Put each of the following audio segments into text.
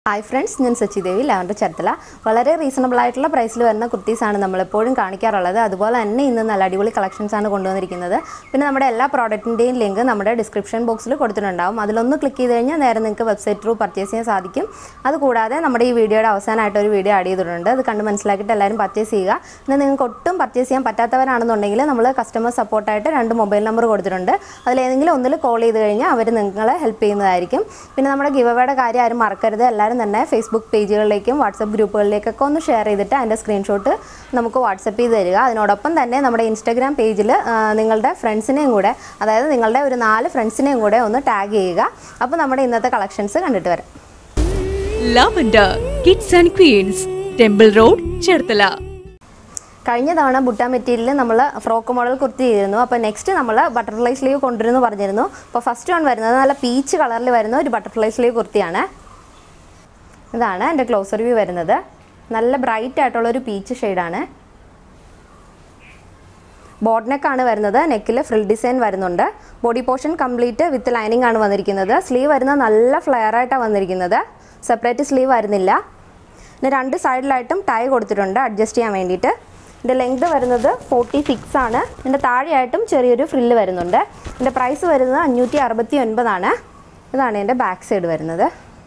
hi friends ഞാൻ സച്ചിദേവി lavender ചരത്തല വളരെ reasonable ആയിട്ടുള്ള പ്രൈസിൽ വരുന്ന കുർത്തീസാണ് നമ്മളെപ്പോഴും കാണിക്കാറുള്ളത് അതുപോലെ തന്നെ ഇന്ന് നല്ല അടിപൊളി കളക്ഷൻസ് ആണ് കൊണ്ടുവന്നിരിക്കുന്നത് പിന്നെ നമ്മുടെ എല്ലാ പ്രോഡക്റ്റിൻ്റെയും ലിങ്ക് നമ്മുടെ ഡിസ്ക്രിപ്ഷൻ ബോക്സിൽ കൊടുത്തിട്ടുണ്ടാവും അതിലൊന്ന് ക്ലിക്ക് ചെയ്ത് കഴിഞ്ഞാൽ നേരെ നിങ്ങൾക്ക് വെബ്സൈറ്റ് ത്രൂ പർച്ചേസ് ചെയ്യാൻ സാധിക്കും അതുകൂടാതെ നമ്മുടെ ഈ വീഡിയോയുടെ അവസാനമായിട്ട് ഒരു വീഡിയോ ആഡ് ചെയ്തിട്ടുണ്ട് അത് കണ്ട് മനസ്സിലാക്കിയിട്ട് എല്ലാവരും പർച്ചേസ് ചെയ്യുക പിന്നെ നിങ്ങൾക്ക് ഒട്ടും പർച്ചേസ് ചെയ്യാൻ പറ്റാത്തവരാണെന്നുണ്ടെങ്കിൽ നമ്മൾ കസ്റ്റമർ സപ്പോർട്ടായിട്ട് രണ്ട് മൊബൈൽ നമ്പർ കൊടുത്തിട്ടുണ്ട് അതിലേതെങ്കിലും ഒന്നിൽ കോൾ ചെയ്ത് കഴിഞ്ഞാൽ അവർ നിങ്ങളെ ഹെൽപ്പ് ചെയ്യുന്നതായിരിക്കും പിന്നെ നമ്മുടെ ഗിവ് അവയുടെ കാര്യം ആരും മറക്കരുത് എല്ലാവരും തന്നെ ഫേസ്ബുക്ക് പേജുകളിലേക്കും വാട്സപ്പ് ഗ്രൂപ്പുകളിലേക്കൊക്കെ ഒന്ന് ഷെയർ ചെയ്തിട്ട് അതിൻ്റെ സ്ക്രീൻഷോട്ട് നമുക്ക് വാട്സപ്പ് ചെയ്ത് തരിക അതിനോടൊപ്പം തന്നെ നമ്മുടെ ഇൻസ്റ്റാഗ്രാം പേജിൽ നിങ്ങളുടെ ഫ്രണ്ട്സിനെയും കൂടെ അതായത് നിങ്ങളുടെ ഒരു നാല് ഫ്രണ്ട്സിനെയും കൂടെ ഒന്ന് ടാഗ് ചെയ്യുക അപ്പോൾ നമ്മുടെ ഇന്നത്തെ കളക്ഷൻസ് കണ്ടിട്ട് വരാം lavender kids and queens temple road Cherthala കഴിഞ്ഞ തവണ ബുട്ട മെറ്റീരിയൽ നമ്മൾ ഫ്രോക്ക് മോഡൽ കുർത്തി ചെയ്തിരുന്നു അപ്പോൾ നെക്സ്റ്റ് നമ്മൾ ബട്ടർഫ്ലൈ സ്ലീവ് കൊണ്ടുവരുന്നു പറഞ്ഞിരുന്നു അപ്പോൾ ഫസ്റ്റ് വൺ വരുന്നത് നല്ല പീച്ച് കളറിൽ വരുന്ന ഒരു ബട്ടർഫ്ലൈ സ്ലീവ് കുർത്തിയാണ് ഇതാണ് എൻ്റെ ക്ലോസർ വ്യൂ വരുന്നത് നല്ല ബ്രൈറ്റ് ആയിട്ടുള്ള ഒരു പീച്ച് ഷെയ്ഡാണ് ബോട്ട് നെക്കാണ് വരുന്നത് നെക്കിൽ ഫ്രിൽ ഡിസൈൻ വരുന്നുണ്ട് body portion complete with lining ആണ് വന്നിരിക്കുന്നത് സ്ലീവ് വരുന്നത് നല്ല ഫ്ലെയർ ആയിട്ടാണ് വന്നിരിക്കുന്നത് സെപ്പറേറ്റ് സ്ലീവ് വരുന്നില്ല പിന്നെ രണ്ട് സൈഡിലായിട്ടും ടൈ കൊടുത്തിട്ടുണ്ട് അഡ്ജസ്റ്റ് ചെയ്യാൻ വേണ്ടിയിട്ട് ഇതിൻ്റെ ലെങ്ത് വരുന്നത് ഫോർട്ടി സിക്സ് ആണ് ഇതിൻ്റെ താഴെയായിട്ടും ചെറിയൊരു ഫ്രില്ല് വരുന്നുണ്ട് ഇതിൻ്റെ പ്രൈസ് വരുന്നത് അഞ്ഞൂറ്റി അറുപത്തി ഒൻപതാണ് ഇതാണ് എൻ്റെ ബാക്ക് സൈഡ് വരുന്നത്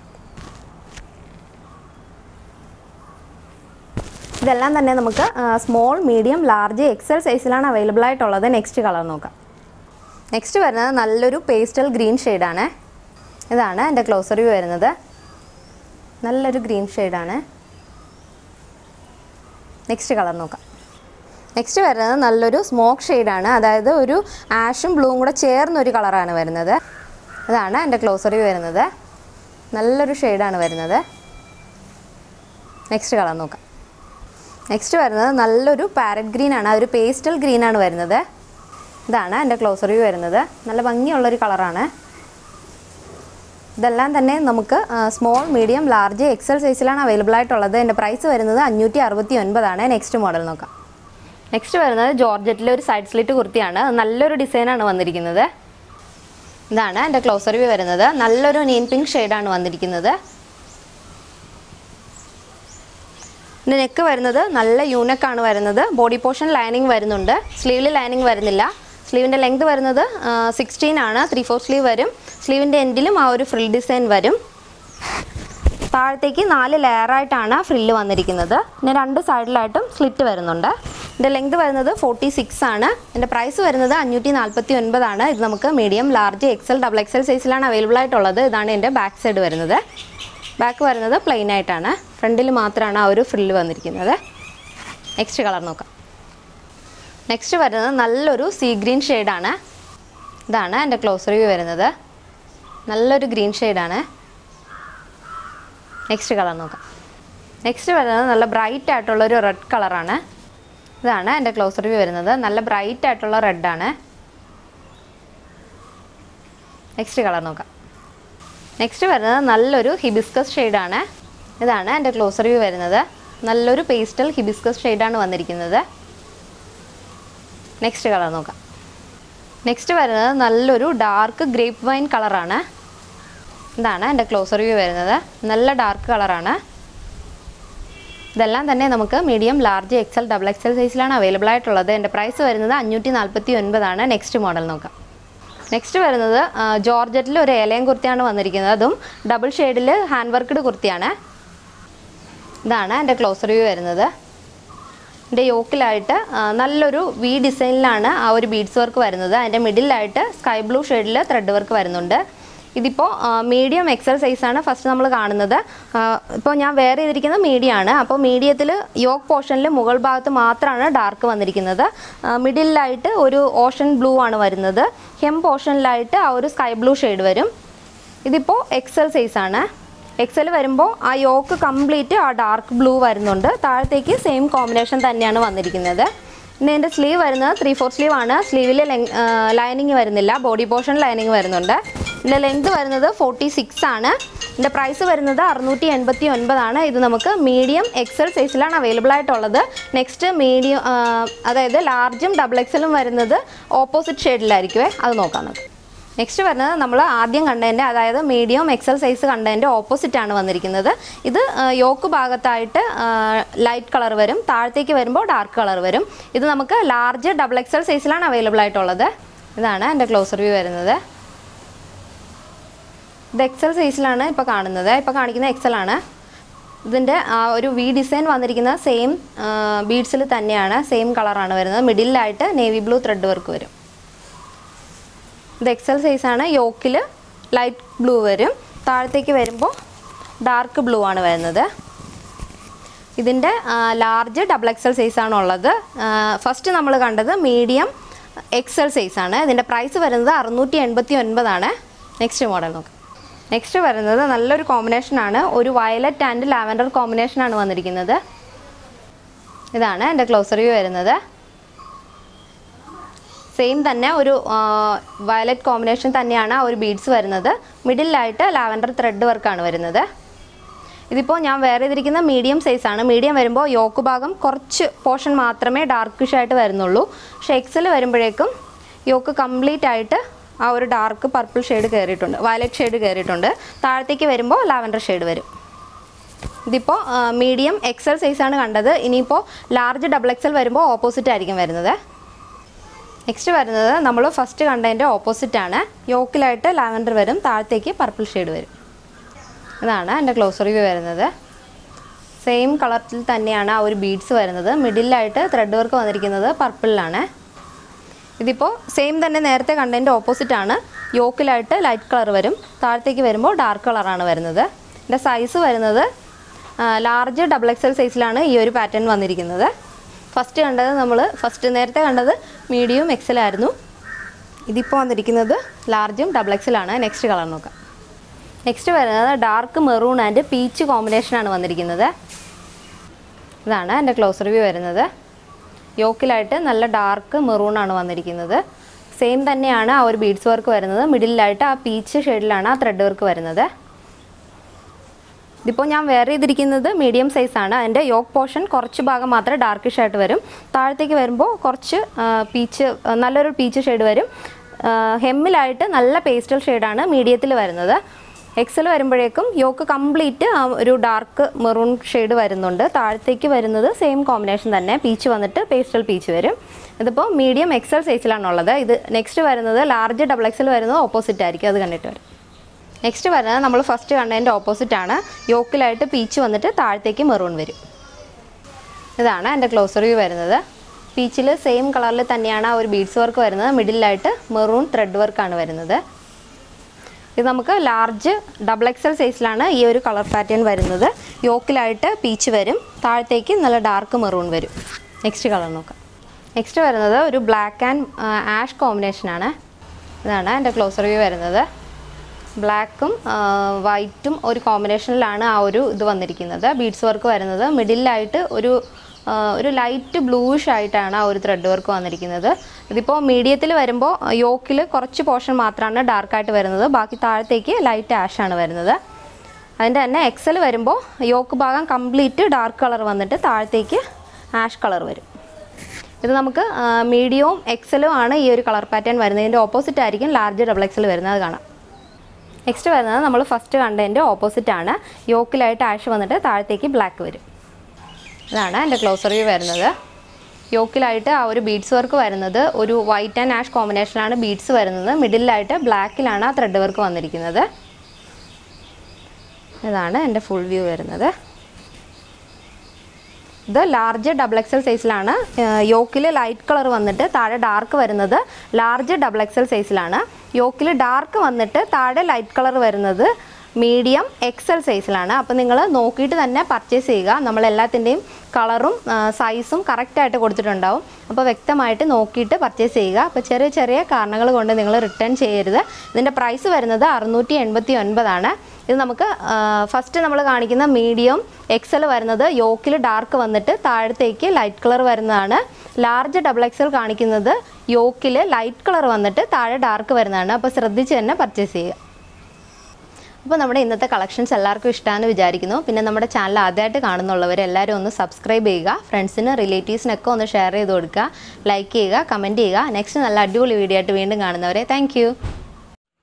ഇതെല്ലാം തന്നെ നമുക്ക് സ്മോൾ മീഡിയം ലാർജ് എക്സൽ സൈസിലാണ് അവൈലബിൾ ആയിട്ടുള്ളത് നെക്സ്റ്റ് കളർ നോക്കാം നെക്സ്റ്റ് വരുന്നത് നല്ലൊരു പേസ്റ്റൽ ഗ്രീൻ ഷെയ്ഡാണ് ഇതാണ് എൻ്റെ ക്ലോസർ വ്യൂ വരുന്നത് നല്ലൊരു ഗ്രീൻ ഷെയ്ഡാണ് നെക്സ്റ്റ് കളർ നോക്കാം നെക്സ്റ്റ് വരുന്നത് നല്ലൊരു സ്മോക്ക് ഷെയ്ഡാണ് അതായത് ഒരു ആഷും ബ്ലൂവും കൂടെ ചേർന്നൊരു കളറാണ് വരുന്നത് ഇതാണ് എൻ്റെ ക്ലോസർ വ്യൂ വരുന്നത് നല്ലൊരു ഷെയ്ഡാണ് വരുന്നത് നെക്സ്റ്റ് കളർ നോക്കാം നെക്സ്റ്റ് വരുന്നത് നല്ലൊരു പാരറ്റ് ഗ്രീൻ ആണ് ഒരു പേസ്റ്റൽ ഗ്രീൻ ആണ് വരുന്നത് ഇതാണ് എൻ്റെ ക്ലോസർ വ്യൂ വരുന്നത് നല്ല ഭംഗിയുള്ളൊരു കളറാണ് ഇതെല്ലാം തന്നെ നമുക്ക് സ്മോൾ മീഡിയം ലാർജ് എക്സൽ സൈസിലാണ് അവൈലബിൾ ആയിട്ടുള്ളത് എൻ്റെ പ്രൈസ് വരുന്നത് അഞ്ഞൂറ്റി അറുപത്തി ഒൻപതാണ് നെക്സ്റ്റ് മോഡൽ നോക്കാം നെക്സ്റ്റ് വരുന്നത് ജോർജറ്റിലെ ഒരു സൈഡ് സ്ലിറ്റ് കുർത്തിയാണ് നല്ലൊരു ഡിസൈനാണ് വന്നിരിക്കുന്നത് ഇതാണ് എൻ്റെ ക്ലോസർ വ്യൂ വരുന്നത് നല്ലൊരു നീൻ പിങ്ക് ഷെയ്ഡാണ് വന്നിരിക്കുന്നത് ഇതിൻ്റെ നെക്ക് വരുന്നത് നല്ല യൂണക്കാണ് വരുന്നത് ബോഡി പോർഷൻ ലൈനിങ് വരുന്നുണ്ട് സ്ലീവിൽ ലൈനിങ് വരുന്നില്ല സ്ലീവിൻ്റെ ലെങ്ത് വരുന്നത് സിക്സ്റ്റീൻ ആണ് ത്രീ ഫോർ സ്ലീവ് വരും സ്ലീവിൻ്റെ എൻഡിലും ആ ഒരു ഫ്രിൽ ഡിസൈൻ വരും താഴത്തേക്ക് നാല് ലെയറായിട്ടാണ് ഫ്രില്ല് വന്നിരിക്കുന്നത് പിന്നെ രണ്ട് സൈഡിലായിട്ടും സ്ലിറ്റ് വരുന്നുണ്ട് ഇതിൻ്റെ ലെങ്ത് വരുന്നത് ഫോർട്ടി സിക്സ് ആണ് ഇതിൻ്റെ പ്രൈസ് വരുന്നത് അഞ്ഞൂറ്റി നാൽപ്പത്തി ഒൻപതാണ് ഇത് നമുക്ക് medium large XL double XL സൈസിലാണ് അവൈലബിൾ ആയിട്ടുള്ളത് ഇതാണ് എൻ്റെ ബാക്ക് സൈഡ് വരുന്നത് ബാക്ക് വരുന്നത് പ്ലെയിൻ ആയിട്ടാണ് ഫ്രണ്ടിൽ മാത്രമാണ് ആ ഒരു ഫ്രില്ല് വന്നിരിക്കുന്നത് നെക്സ്റ്റ് കളർ നോക്കാം നെക്സ്റ്റ് വരുന്നത് നല്ലൊരു സീ ഗ്രീൻ ഷെയ്ഡാണ് ഇതാണ് എൻ്റെ ക്ലോസർ വ്യൂ വരുന്നത് നല്ലൊരു ഗ്രീൻ ഷെയ്ഡാണ് നെക്സ്റ്റ് കളർ നോക്കാം നെക്സ്റ്റ് വരുന്നത് നല്ല ബ്രൈറ്റ് ആയിട്ടുള്ള ഒരു റെഡ് കളറാണ് ഇതാണ് എൻ്റെ ക്ലോസർ വ്യൂ വരുന്നത് നല്ല ബ്രൈറ്റ് ആയിട്ടുള്ള റെഡാണ് നെക്സ്റ്റ് കളർ നോക്കാം നെക്സ്റ്റ് വരുന്നത് നല്ലൊരു ഹിബിസ്കസ് ഷെയ്ഡാണ് ഇതാണ് എൻ്റെ ക്ലോസർ വ്യൂ വരുന്നത് നല്ലൊരു പേസ്റ്റൽ ഹിബിസ്കസ് ഷെയ്ഡാണ് വന്നിരിക്കുന്നത് നെക്സ്റ്റ് കളർ നോക്കാം നെക്സ്റ്റ് വരുന്നത് നല്ലൊരു ഡാർക്ക് ഗ്രേപ്പ് വൈൻ കളറാണ് ഇതാണ് എൻ്റെ ക്ലോസർ വ്യൂ വരുന്നത് നല്ല ഡാർക്ക് കളറാണ് ഇതെല്ലാം തന്നെ നമുക്ക് medium large XL double XL സൈസിലാണ് അവൈലബിൾ ആയിട്ടുള്ളത് എൻ്റെ പ്രൈസ് വരുന്നത് അഞ്ഞൂറ്റി നാൽപ്പത്തി ഒൻപതാണ് നെക്സ്റ്റ് മോഡൽ നോക്കാം നെക്സ്റ്റ് വരുന്നത് ജോർജറ്റിൽ ഒരു ഏലയം കുർത്തിയാണ് വന്നിരിക്കുന്നത് അതും ഡബിൾ ഷെയ്ഡിൽ ഹാൻഡ് വർക്ക്ഡ് കുർത്തിയാണ് ഇതാണ് എൻ്റെ ക്ലോസർ വ്യൂ വരുന്നത് എൻ്റെ യോക്കിലായിട്ട് നല്ലൊരു വി ഡിസൈനിലാണ് ആ ഒരു ബീഡ്സ് വർക്ക് വരുന്നത് അതിൻ്റെ മിഡിലായിട്ട് സ്കൈ ബ്ലൂ ഷെയ്ഡിൽ ത്രെഡ് വർക്ക് വരുന്നുണ്ട് ഇതിപ്പോൾ മീഡിയം എക്സൽ സൈസാണ് ഫസ്റ്റ് നമ്മൾ കാണുന്നത് ഇപ്പോൾ ഞാൻ വെയർ ചെയ്തിരിക്കുന്നത് മീഡിയം ആണ് അപ്പോൾ മീഡിയത്തിൽ യോക്ക് പോർഷനിൽ മുകൾ ഭാഗത്ത് മാത്രമാണ് ഡാർക്ക് വന്നിരിക്കുന്നത് മിഡിലായിട്ട് ഒരു ഓഷൻ ബ്ലൂ ആണ് വരുന്നത് ഹെം പോർഷനിലായിട്ട് ആ ഒരു സ്കൈ ബ്ലൂ ഷെയ്ഡ് വരും ഇതിപ്പോൾ എക്സൽ സൈസാണ് എക്സൽ വരുമ്പോൾ ആ യോക്ക് കംപ്ലീറ്റ് ആ ഡാർക്ക് ബ്ലൂ വരുന്നുണ്ട് താഴത്തേക്ക് സെയിം കോമ്പിനേഷൻ തന്നെയാണ് വന്നിരിക്കുന്നത് പിന്നെ എൻ്റെ സ്ലീവ് വരുന്നത് ത്രീ ഫോർ സ്ലീവ് ആണ് സ്ലീവിൽ ലൈനിങ് വരുന്നില്ല ബോഡി പോർഷൻ ലൈനിങ് വരുന്നുണ്ട് ഇതിൻ്റെ ലെങ്ത് വരുന്നത് ഫോർട്ടി സിക്സ് ആണ് ഇതിൻ്റെ പ്രൈസ് വരുന്നത് അറുന്നൂറ്റി എൺപത്തി ഒൻപതാണ് ഇത് നമുക്ക് മീഡിയം എക്സൽ സൈസിലാണ് അവൈലബിൾ ആയിട്ടുള്ളത് നെക്സ്റ്റ് മീഡിയം അതായത് ലാർജും ഡബിൾ എക്സലും വരുന്നത് ഓപ്പോസിറ്റ് ഷെയ്ഡിലായിരിക്കുമേ അത് നോക്കാം നമുക്ക് നെക്സ്റ്റ് വരുന്നത് നമ്മൾ ആദ്യം കണ്ടതിൻ്റെ അതായത് മീഡിയം എക്സൽ സൈസ് കണ്ടതിൻ്റെ ഓപ്പോസിറ്റ് ആണ് വന്നിരിക്കുന്നത് ഇത് ആ, യോക്ക് ഭാഗത്തായിട്ട് ലൈറ്റ് കളർ വരും താഴത്തേക്ക് വരുമ്പോൾ ഡാർക്ക് കളർ വരും ഇത് നമുക്ക് ലാർജ് ഡബിൾ എക്സൽ സൈസിലാണ് അവൈലബിൾ ആയിട്ടുള്ളത് ഇതാണ് എൻ്റെ ക്ലോസർ വ്യൂ വരുന്നത് ഇത് എക്സൽ സൈസിലാണ് ഇപ്പോൾ കാണുന്നത് ഇപ്പോൾ കാണിക്കുന്ന എക്സൽ ആണ് ഇതിൻ്റെ ആ ഒരു വി ഡിസൈൻ വന്നിരിക്കുന്ന സെയിം ബീഡ്സിൽ തന്നെയാണ് സെയിം കളറാണ് വരുന്നത് മിഡിലായിട്ട് നേവി ബ്ലൂ ത്രെഡ് വർക്ക് വരും ഇത് എക്സൽ സൈസാണ് യോക്കിൽ ലൈറ്റ് ബ്ലൂ വരും താഴത്തേക്ക് വരുമ്പോൾ ഡാർക്ക് ബ്ലൂ ആണ് വരുന്നത് ഇതിൻ്റെ ലാർജ് ഡബിൾ എക്സൽ സൈസാണ് ഉള്ളത് ഫസ്റ്റ് നമ്മൾ കണ്ടത് മീഡിയം എക്സൽ സൈസാണ് ഇതിൻ്റെ പ്രൈസ് വരുന്നത് അറുന്നൂറ്റി എൺപത്തി ഒൻപതാണ് നെക്സ്റ്റ് മോഡൽ നോക്കാം നെക്സ്റ്റ് വരുന്നത് നല്ലൊരു കോമ്പിനേഷനാണ് ഒരു വയലറ്റ് ആൻഡ് ലാവൻഡർ കോമ്പിനേഷനാണ് വന്നിരിക്കുന്നത് ഇതാണ് എൻ്റെ ക്ലോസർ വ്യൂ വരുന്നത് സെയിം തന്നെ ഒരു വയലറ്റ് കോമ്പിനേഷൻ തന്നെയാണ് ആ ഒരു ബീഡ്സ് വരുന്നത് മിഡിലായിട്ട് ലാവൻഡർ ത്രെഡ് വർക്കാണ് വരുന്നത് ഇതിപ്പോൾ ഞാൻ വേറെ ചെയ്തിരിക്കുന്ന മീഡിയം സൈസാണ് മീഡിയം വരുമ്പോൾ യോക്ക് ഭാഗം കുറച്ച് പോർഷൻ മാത്രമേ ഡാർക്കിഷ് ആയിട്ട് വരുന്നുള്ളൂ പക്ഷേ എക്സൽ വരുമ്പോഴേക്കും യോക്ക് കംപ്ലീറ്റ് ആയിട്ട് ആ ഒരു ഡാർക്ക് പർപ്പിൾ ഷെയ്ഡ് കയറിയിട്ടുണ്ട് വയലറ്റ് ഷെയ്ഡ് കയറിയിട്ടുണ്ട് താഴത്തേക്ക് വരുമ്പോൾ ലാവൻഡർ ഷെയ്ഡ് വരും ഇതിപ്പോൾ മീഡിയം എക്സൽ സൈസാണ് കണ്ടത് ഇനിയിപ്പോൾ ലാർജ് ഡബിൾ എക്സൽ വരുമ്പോൾ ഓപ്പോസിറ്റ് ആയിരിക്കും വരുന്നത് നെക്സ്റ്റ് വരുന്നത് നമ്മൾ ഫസ്റ്റ് കണ്ടതിൻ്റെ ഓപ്പോസിറ്റ് ആണ് യോക്കിലായിട്ട് ലാവൻഡർ വരും താഴത്തേക്ക് പർപ്പിൾ ഷെയ്ഡ് വരും ഇതാണ് എൻ്റെ ക്ലോസർ വ്യൂ വരുന്നത് സെയിം കളറിൽ തന്നെയാണ് ആ ഒരു ബീഡ്സ് വരുന്നത് മിഡിലായിട്ട് ത്രെഡ് വർക്ക് വന്നിരിക്കുന്നത് പർപ്പിളിലാണ് ഇതിപ്പോൾ സെയിം തന്നെ നേരത്തെ കണ്ടതിൻ്റെ ഓപ്പോസിറ്റ് ആണ് യോക്കിലായിട്ട് ലൈറ്റ് കളർ വരും താഴത്തേക്ക് വരുമ്പോൾ ഡാർക്ക് കളറാണ് വരുന്നത് ഇതിൻ്റെ സൈസ് വരുന്നത് ലാർജ് ഡബിൾ എക്സൽ സൈസിലാണ് ഈ ഒരു പാറ്റേൺ വന്നിരിക്കുന്നത് ഫസ്റ്റ് കണ്ടത് നമ്മൾ ഫസ്റ്റ് നേരത്തെ കണ്ടത് മീഡിയം എക്സലായിരുന്നു ഇതിപ്പോൾ വന്നിരിക്കുന്നത് ലാർജും ഡബിൾ എക്സലാണ് നെക്സ്റ്റ് കളർ നോക്കാം നെക്സ്റ്റ് വരുന്നത് ഡാർക്ക് മെറൂൺ ആൻഡ് പീച്ച് കോമ്പിനേഷനാണ് വന്നിരിക്കുന്നത് ഇതാണ് എൻ്റെ ക്ലോസർ വ്യൂ വരുന്നത് യോക്കിലായിട്ട് നല്ല ഡാർക്ക് മെറൂൺ ആണ് വന്നിരിക്കുന്നത് സെയിം തന്നെയാണ് ആ ഒരു ബീഡ്സ് വർക്ക് വരുന്നത് മിഡിലായിട്ട് ആ പീച്ച് ഷെയ്ഡിലാണ് ആ ത്രെഡ് വർക്ക് വരുന്നത് ഇതിപ്പോൾ ഞാൻ വെയർ ചെയ്തിരിക്കുന്നത് മീഡിയം സൈസാണ് അതിൻ്റെ യോക്ക് പോർഷൻ കുറച്ച് ഭാഗം മാത്രമേ ഡാർക്കിഷ് ആയിട്ട് വരും താഴത്തേക്ക് വരുമ്പോൾ കുറച്ച് പീച്ച് നല്ലൊരു പീച്ച് ഷെയ്ഡ് വരും ആ, ഹെമ്മിലായിട്ട് നല്ല പേസ്റ്റൽ ഷെയ്ഡാണ് മീഡിയത്തിൽ വരുന്നത് എക്സൽ വരുമ്പോഴേക്കും യോക്ക് കംപ്ലീറ്റ് ആ ഒരു ഡാർക്ക് മെറൂൺ ഷെയ്ഡ് വരുന്നുണ്ട് താഴത്തേക്ക് വരുന്നത് സെയിം കോമ്പിനേഷൻ തന്നെ പീച്ച് വന്നിട്ട് പേസ്റ്റൽ പീച്ച് വരും ഇതിപ്പോൾ മീഡിയം എക്സൽ സൈസിലാണുള്ളത് ഇത് നെക്സ്റ്റ് വരുന്നത് ലാർജ് ഡബിൾ എക്സൽ വരുന്നത് ഓപ്പോസിറ്റ് ആയിരിക്കും അത് കണ്ടിട്ട് വരും നെക്സ്റ്റ് വരുന്നത് നമ്മൾ ഫസ്റ്റ് കണ്ടതിൻ്റെ ഓപ്പോസിറ്റ് ആണ് യോക്കിലായിട്ട് പീച്ച് വന്നിട്ട് താഴത്തേക്ക് മെറൂൺ വരും ഇതാണ് എൻ്റെ ക്ലോസർ വ്യൂ വരുന്നത് പീച്ചിൽ സെയിം കളറിൽ തന്നെയാണ് ആ ഒരു ബീഡ്സ് വർക്ക് വരുന്നത് മിഡിലായിട്ട് മെറൂൺ ത്രെഡ് വർക്കാണ് വരുന്നത് ഇത് നമുക്ക് ലാർജ് ഡബിൾ എക്സൽ സൈസിലാണ് ഈ ഒരു കളർ പാറ്റേൺ വരുന്നത് യോക്കിലായിട്ട് പീച്ച് വരും താഴത്തേക്ക് നല്ല ഡാർക്ക് മെറൂൺ വരും നെക്സ്റ്റ് കളർ നോക്കാം നെക്സ്റ്റ് വരുന്നത് ഒരു ബ്ലാക്ക് ആൻഡ് ആഷ് കോമ്പിനേഷനാണ് ഇതാണ് എൻ്റെ ക്ലോസർ വ്യൂ വരുന്നത് ബ്ലാക്കും വൈറ്റും ഒരു കോമ്പിനേഷനിലാണ് ആ ഒരു ഇത് വന്നിരിക്കുന്നത് ബീഡ്സ് വർക്ക് വരുന്നത് മിഡിലായിട്ട് ഒരു ആ, ഒരു ലൈറ്റ് ബ്ലൂഷ് ആയിട്ടാണ് ആ ഒരു ത്രെഡ് വർക്ക് വന്നിരിക്കുന്നത് ഇതിപ്പോൾ മീഡിയത്തിൽ വരുമ്പോൾ യോക്കിൽ കുറച്ച് പോർഷൻ മാത്രമാണ് ഡാർക്കായിട്ട് വരുന്നത് ബാക്കി താഴത്തേക്ക് ലൈറ്റ് ആഷ് ആണ് വരുന്നത് അതിൻ്റെ തന്നെ എക്സൽ വരുമ്പോൾ യോക്ക് ഭാഗം കംപ്ലീറ്റ് ഡാർക്ക് കളർ വന്നിട്ട് താഴത്തേക്ക് ആഷ് കളർ വരും ഇത് നമുക്ക് മീഡിയവും എക്സലും ആണ് ഈ ഒരു കളർ പാറ്റേൺ വരുന്നത് ഇതിൻ്റെ ഓപ്പോസിറ്റ് ആയിരിക്കും ലാർജ് ഡബിൾ എക്സൽ വരുന്നത് അത് കാണാം നെക്സ്റ്റ് വരുന്നത് നമ്മൾ ഫസ്റ്റ് കണ്ടതിൻ്റെ ഓപ്പോസിറ്റ് ആണ് യോക്കിലായിട്ട് ആഷ് വന്നിട്ട് താഴത്തേക്ക് ബ്ലാക്ക് വരും ഇതാണ് എൻ്റെ ക്ലോസർ വ്യൂ വരുന്നത് യോക്കിലായിട്ട് ആ ഒരു ബീഡ്സ് വർക്ക് വരുന്നത് ഒരു വൈറ്റ് ആൻഡ് ആഷ് കോമ്പിനേഷനാണ് ബീഡ്സ് വരുന്നത് മിഡിലായിട്ട് ബ്ലാക്കിലാണ് ആ ത്രെഡ് വർക്ക് വന്നിരിക്കുന്നത് ഇതാണ് എൻ്റെ ഫുൾ വ്യൂ വരുന്നത് ഇത് ലാർജ് ഡബിൾ എക്സൽ സൈസിലാണ് യോക്കിൽ ലൈറ്റ് കളർ വന്നിട്ട് താഴെ ഡാർക്ക് വരുന്നത് ലാർജ് ഡബിൾ എക്സൽ സൈസിലാണ് യോക്കിൽ ഡാർക്ക് വന്നിട്ട് താഴെ ലൈറ്റ് കളർ വരുന്നത് മീഡിയം എക്സൽ സൈസിലാണ് അപ്പോൾ നിങ്ങൾ നോക്കിയിട്ട് തന്നെ പർച്ചേസ് ചെയ്യുക നമ്മൾ എല്ലാത്തിൻ്റെയും കളറും സൈസും കറക്റ്റായിട്ട് കൊടുത്തിട്ടുണ്ടാവും അപ്പോൾ വ്യക്തമായിട്ട് നോക്കിയിട്ട് പർച്ചേസ് ചെയ്യുക അപ്പോൾ ചെറിയ ചെറിയ കാരണങ്ങൾ കൊണ്ട് നിങ്ങൾ റിട്ടേൺ ചെയ്യരുത് ഇതിൻ്റെ പ്രൈസ് വരുന്നത് അറുന്നൂറ്റി എൺപത്തി ഒൻപതാണ് ഇത് നമുക്ക് ഫസ്റ്റ് നമ്മൾ കാണിക്കുന്ന മീഡിയം എക്സൽ വരുന്നത് യോക്കിൽ ഡാർക്ക് വന്നിട്ട് താഴത്തേക്ക് ലൈറ്റ് കളർ വരുന്നതാണ് ലാർജ് ഡബിൾ എക്സൽ കാണിക്കുന്നത് യോക്കിൽ ലൈറ്റ് കളർ വന്നിട്ട് താഴെ ഡാർക്ക് വരുന്നതാണ് അപ്പോൾ ശ്രദ്ധിച്ച് തന്നെ പർച്ചേസ് ചെയ്യുക അപ്പോൾ നമ്മുടെ ഇന്നത്തെ കളക്ഷൻസ് എല്ലാവർക്കും ഇഷ്ടമാണെന്ന് വിചാരിക്കുന്നു പിന്നെ നമ്മുടെ ചാനൽ ആദ്യമായിട്ട് കാണുന്നുള്ളവർ എല്ലാവരും ഒന്ന് സബ്സ്ക്രൈബ് ചെയ്യുക ഫ്രണ്ട്സിന് റിലേറ്റീവ്സിനൊക്കെ ഒന്ന് ഷെയർ ചെയ്ത് കൊടുക്കുക ലൈക്ക് ചെയ്യുക കമൻറ്റ് ചെയ്യുക നെക്സ്റ്റ് നല്ല അടിപൊളി വീഡിയോ ആയിട്ട് വീണ്ടും കാണുന്നവരെ താങ്ക്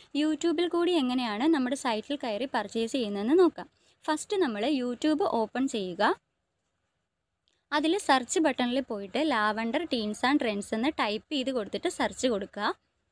യൂട്യൂബിൽ കൂടി എങ്ങനെയാണ് നമ്മുടെ സൈറ്റിൽ കയറി പർച്ചേസ് ചെയ്യുന്നതെന്ന് നോക്കാം ഫസ്റ്റ് നമ്മൾ യൂട്യൂബ് ഓപ്പൺ ചെയ്യുക അതിൽ സെർച്ച് ബട്ടണിൽ പോയിട്ട് ലാവണ്ടർ ടീൻസ് ആൻഡ് ട്രെൻഡ്സ് എന്ന് ടൈപ്പ് ചെയ്ത് കൊടുത്തിട്ട് സെർച്ച് കൊടുക്കുക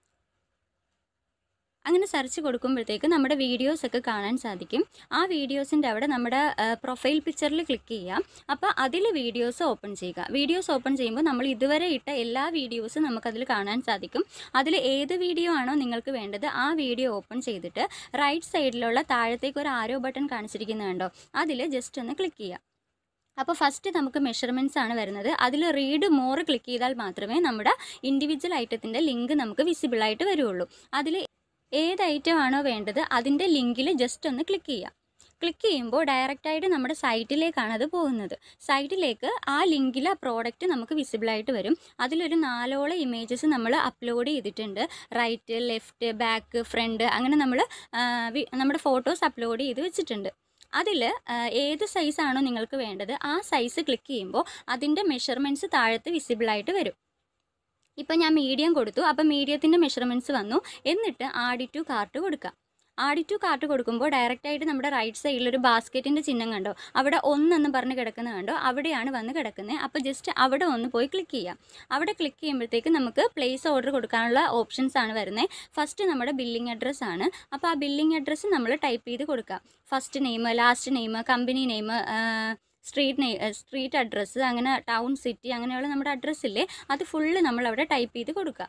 അങ്ങനെ സെർച്ച് കൊടുക്കുമ്പോഴത്തേക്ക് നമ്മുടെ വീഡിയോസ് ഒക്കെ കാണാൻ സാധിക്കും ആ വീഡിയോസിൻ്റെ അവിടെ നമ്മുടെ പ്രൊഫൈൽ പിക്ചറിൽ ക്ലിക്ക് ചെയ്യുക അപ്പോൾ അതിൽ വീഡിയോസ് ഓപ്പൺ ചെയ്യുക വീഡിയോസ് ഓപ്പൺ ചെയ്യുമ്പോൾ നമ്മൾ ഇതുവരെ ഇട്ട എല്ലാ വീഡിയോസും നമുക്കതിൽ കാണാൻ സാധിക്കും അതിൽ ഏത് വീഡിയോ ആണോ നിങ്ങൾക്ക് വേണ്ടത് ആ വീഡിയോ ഓപ്പൺ ചെയ്തിട്ട് റൈറ്റ് സൈഡിലുള്ള താഴത്തേക്ക് ഒരു ആരോ ബട്ടൺ കാണിച്ചിരിക്കുന്നത് കണ്ടോ അതിൽ ജസ്റ്റ് ഒന്ന് ക്ലിക്ക് ചെയ്യുക അപ്പോൾ ഫസ്റ്റ് നമുക്ക് മെഷർമെൻറ്റ്സ് ആണ് വരുന്നത് അതിൽ റീഡ് മോർ ക്ലിക്ക് ചെയ്താൽ മാത്രമേ നമ്മുടെ ഇൻഡിവിജ്വൽ ഐറ്റത്തിൻ്റെ ലിങ്ക് നമുക്ക് വിസിബിളായിട്ട് വരുള്ളൂ അതിൽ ഏത് ഐറ്റം ആണോ വേണ്ടത് അതിൻ്റെ ലിങ്കിൽ ജസ്റ്റ് ഒന്ന് ക്ലിക്ക് ചെയ്യുക ക്ലിക്ക് ചെയ്യുമ്പോൾ ഡയറക്റ്റായിട്ട് നമ്മുടെ സൈറ്റിലേക്കാണ് അത് പോകുന്നത് സൈറ്റിലേക്ക് ആ ലിങ്കിൽ ആ പ്രോഡക്റ്റ് നമുക്ക് വിസിബിളായിട്ട് വരും അതിലൊരു നാലോളം ഇമേജസ് നമ്മൾ അപ്ലോഡ് ചെയ്തിട്ടുണ്ട് റൈറ്റ് ലെഫ്റ്റ് ബാക്ക് ഫ്രണ്ട് അങ്ങനെ നമ്മൾ നമ്മുടെ ഫോട്ടോസ് അപ്ലോഡ് ചെയ്ത് വെച്ചിട്ടുണ്ട് അതിൽ ഏത് സൈസാണോ നിങ്ങൾക്ക് വേണ്ടത് ആ സൈസ് ക്ലിക്ക് ചെയ്യുമ്പോൾ അതിൻ്റെ മെഷർമെൻറ്റ്സ് താഴത്ത് വിസിബിളായിട്ട് വരും ഇപ്പം ഞാൻ മീഡിയം കൊടുത്തു അപ്പോൾ മീഡിയത്തിൻ്റെ മെഷർമെൻറ്റ്സ് വന്നു എന്നിട്ട് ആഡി ടു കാർട്ട് കൊടുക്കുക ആഡി ടു കാർട്ട് കൊടുക്കുമ്പോൾ ഡയറക്റ്റായിട്ട് നമ്മുടെ റൈറ്റ് സൈഡിൽ ഒരു ബാസ്ക്കറ്റിൻ്റെ ചിഹ്നം കണ്ടോ അവിടെ ഒന്നെന്ന് പറഞ്ഞ് കിടക്കുന്നത് കണ്ടോ അവിടെയാണ് വന്ന് കിടക്കുന്നത് അപ്പോൾ ജസ്റ്റ് അവിടെ ഒന്ന് പോയി ക്ലിക്ക് ചെയ്യാം അവിടെ ക്ലിക്ക് ചെയ്യുമ്പോഴത്തേക്ക് നമുക്ക് പ്ലേസ് ഓർഡർ കൊടുക്കാനുള്ള ഓപ്ഷൻസ് ആണ് വരുന്നത് ഫസ്റ്റ് നമ്മുടെ ബില്ലിംഗ് അഡ്രസ്സ് ആണ് അപ്പോൾ ആ ബില്ലിംഗ് അഡ്രസ്സ് നമ്മൾ ടൈപ്പ് ചെയ്ത് കൊടുക്കുക first name last name company name street name street address അങ്ങനെ ടൗൺ സിറ്റി അങ്ങനെയുള്ള നമ്മുടെ അഡ്രസ്സ് ഇല്ലേ അത് ഫുള്ള് നമ്മൾ അവിടെ ടൈപ്പ് ചെയ്ത് കൊടുക്കുക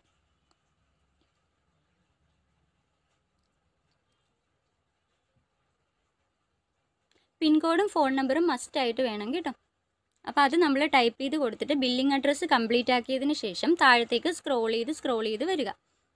പിൻകോഡും ഫോൺ നമ്പറും മസ്റ്റ് ആയിട്ട് വേണം കേട്ടോ അപ്പോൾ അത് നമ്മൾ ടൈപ്പ് ചെയ്ത് കൊടുത്തിട്ട് ബില്ലിംഗ് അഡ്രസ്സ് കംപ്ലീറ്റ് ആക്കിയതിന് ശേഷം താഴത്തേക്ക് സ്ക്രോൾ ചെയ്ത് സ്ക്രോൾ ചെയ്ത് വരിക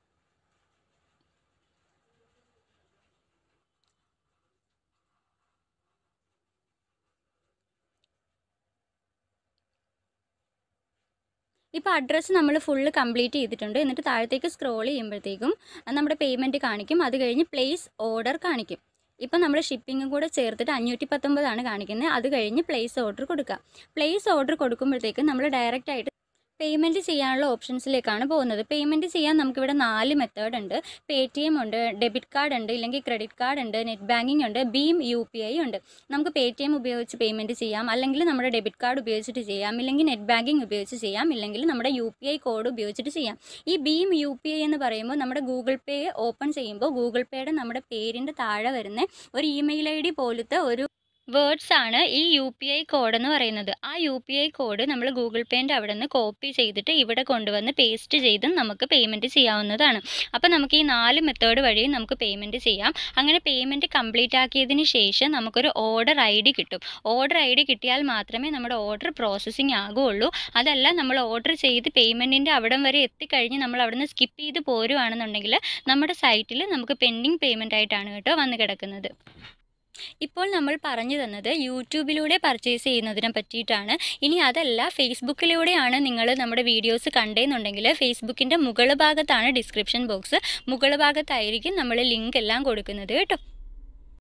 ഇപ്പോൾ അഡ്രസ്സ് നമ്മൾ ഫുള്ള് കംപ്ലീറ്റ് ചെയ്തിട്ടുണ്ട് എന്നിട്ട് താഴത്തേക്ക് സ്ക്രോൾ ചെയ്യുമ്പോഴത്തേക്കും നമ്മുടെ പേയ്മെൻറ്റ് കാണിക്കും അത് കഴിഞ്ഞ് പ്ലേസ് ഓർഡർ കാണിക്കും ഇപ്പം നമ്മൾ ഷിപ്പിങ്ങും കൂടെ ചേർത്തിട്ട് അഞ്ഞൂറ്റി പത്തൊമ്പതാണ് കാണിക്കുന്നത് അത് കഴിഞ്ഞ് പ്ലേസ് ഓർഡർ കൊടുക്കുക പ്ലേസ് ഓർഡർ കൊടുക്കുമ്പോഴത്തേക്കും നമ്മൾ ഡയറക്റ്റ് ആയിട്ട് പേയ്മെൻറ്റ് ചെയ്യാനുള്ള ഓപ്ഷൻസിലേക്കാണ് പോകുന്നത് പേയ്മെൻറ്റ് ചെയ്യാൻ നമുക്കിവിടെ നാല് മെത്തേഡ് ഉണ്ട് പേ ടി എം ഉണ്ട് ഡെബിറ്റ് കാർഡ് ഉണ്ട് ഇല്ലെങ്കിൽ ക്രെഡിറ്റ് കാർഡ് ഉണ്ട് നെറ്റ് ബാങ്കിങ് ഉണ്ട് ഭീം യു പി ഐ ഉണ്ട് നമുക്ക് പേ ടി എം ഉപയോഗിച്ച് പേയ്മെൻറ്റ് ചെയ്യാം അല്ലെങ്കിൽ നമ്മുടെ ഡെബിറ്റ് കാർഡ് ഉപയോഗിച്ചിട്ട് ചെയ്യാം ഇല്ലെങ്കിൽ നെറ്റ് ബാങ്കിങ് ഉപയോഗിച്ച് ചെയ്യാം ഇല്ലെങ്കിൽ നമ്മുടെ യു പി ഐ കോഡ് ഉപയോഗിച്ചിട്ട് ചെയ്യാം ഈ ഭീം യു പി ഐ എന്ന് പറയുമ്പോൾ നമ്മുടെ ഗൂഗിൾ പേ ഓപ്പൺ ചെയ്യുമ്പോൾ ഗൂഗിൾ പേയുടെ നമ്മുടെ പേരിൻ്റെ താഴെ വരുന്ന ഒരു ഇമെയിൽ ഐ ഡി പോലത്തെ ഒരു വേർഡ്സ് ആണ് ഈ യു പി ഐ കോഡ് എന്ന് പറയുന്നത് ആ യു പി ഐ കോഡ് നമ്മൾ ഗൂഗിൾ പേൻ്റെ അവിടെ നിന്ന് കോപ്പി ചെയ്തിട്ട് ഇവിടെ കൊണ്ടുവന്ന് പേസ്റ്റ് ചെയ്ത് നമുക്ക് പേയ്മെൻറ്റ് ചെയ്യാവുന്നതാണ് അപ്പോൾ നമുക്ക് ഈ നാല് മെത്തേഡ് വഴിയും നമുക്ക് പേയ്മെൻറ്റ് ചെയ്യാം അങ്ങനെ പേയ്മെൻറ്റ് കംപ്ലീറ്റ് ആക്കിയതിന് ശേഷം നമുക്കൊരു ഓർഡർ ഐ ഡി കിട്ടും ഓർഡർ ഐ ഡി കിട്ടിയാൽ മാത്രമേ നമ്മുടെ ഓർഡർ പ്രോസസ്സിങ് ആകുള്ളൂ അതല്ല നമ്മൾ ഓർഡർ ചെയ്ത് പേയ്മെൻറ്റിൻ്റെ അവിടം വരെ എത്തിക്കഴിഞ്ഞ് നമ്മൾ അവിടെ നിന്ന് സ്കിപ്പ് ചെയ്ത് പോരുവാണെന്നുണ്ടെങ്കിൽ നമ്മുടെ സൈറ്റിൽ നമുക്ക് പെൻഡിങ് പേയ്മെൻ്റ് ആയിട്ടാണ് കേട്ടോ വന്ന് കിടക്കുന്നത് ഇപ്പോൾ നമ്മൾ പറഞ്ഞു തന്നത് യൂട്യൂബിലൂടെ പർച്ചേസ് ചെയ്യുന്നതിനെ പറ്റിയിട്ടാണ് ഇനി അതല്ല ഫേസ്ബുക്കിലൂടെയാണ് നിങ്ങൾ നമ്മുടെ വീഡിയോസ് കണ്ടേന്നുണ്ടെങ്കിൽ ഫേസ്ബുക്കിൻ്റെ മുകൾ ഭാഗത്താണ് ഡിസ്ക്രിപ്ഷൻ ബോക്സ് മുകൾ ഭാഗത്തായിരിക്കും നമ്മൾ ലിങ്ക് എല്ലാം കൊടുക്കുന്നത് കേട്ടോ